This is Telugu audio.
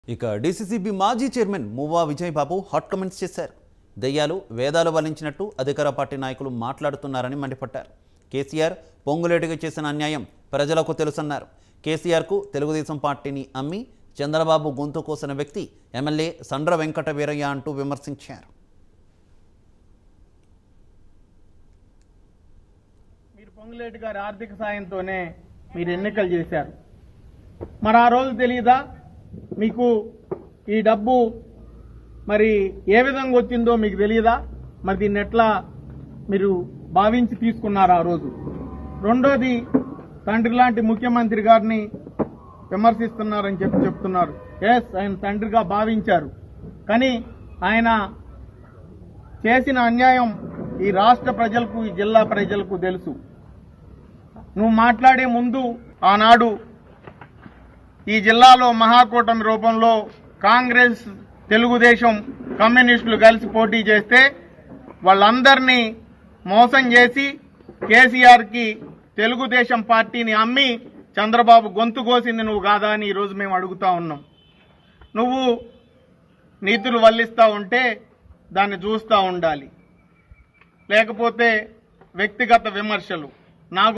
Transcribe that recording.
ఇక డీసీసీబీ మాజీ chairman Muvva Vijayababu hot comments చేశారు దెయ్యాలు వేదాలు వల్లించినట్టు అధికార పార్టీ నాయకులు మాట్లాడుతున్నారని మండిపడ్డారు కేసీఆర్ పొంగులేటిగా చేసిన అన్యాయం ప్రజలకు తెలుసన్నారు కేసీఆర్కు తెలుగుదేశం పార్టీని అమ్మి చంద్రబాబు గొంతు కోసిన వ్యక్తి ఎమ్మెల్యే సండ్ర వెంకట వీరయ్య అంటూ విమర్శించారు మీరు పొంగులేటి గారి ఆర్థిక సాయంతోనే మీరు ఎన్నికలు చేశారు మరి ఆ రోజు తెలియదా మీకు ఈ డబ్బు మరి ఏ విధంగా వచ్చిందో మీకు తెలియదా మరి దీన్ని ఎట్లా మీరు భావించి తీసుకున్నారు ఆ రోజు రెండోది తండ్రి లాంటి ముఖ్యమంత్రి గారిని విమర్శిస్తున్నారని చెప్పి చెప్తున్నారు ఎస్ ఆయన తండ్రిగా భావించారు కానీ ఆయన చేసిన అన్యాయం ఈ రాష్ట్ర ప్రజలకు ఈ జిల్లా ప్రజలకు తెలుసు నువ్వు మాట్లాడే ముందు ఆనాడు ఈ జిల్లాలో మహాకూటమి రూపంలో కాంగ్రెస్ తెలుగుదేశం కమ్యూనిస్టులు కలిసి పోటీ చేస్తే వాళ్ళందరినీ మోసం చేసి కేసీఆర్కి తెలుగుదేశం పార్టీని అమ్మి చంద్రబాబు గొంతు కోసింది నువ్వు కాదా అని ఈరోజు మేము అడుగుతా ఉన్నాం నువ్వు నీతులు వల్లిస్తా ఉంటే దాన్ని చూస్తూ ఉండాలి లేకపోతే వ్యక్తిగత విమర్శలు నాకు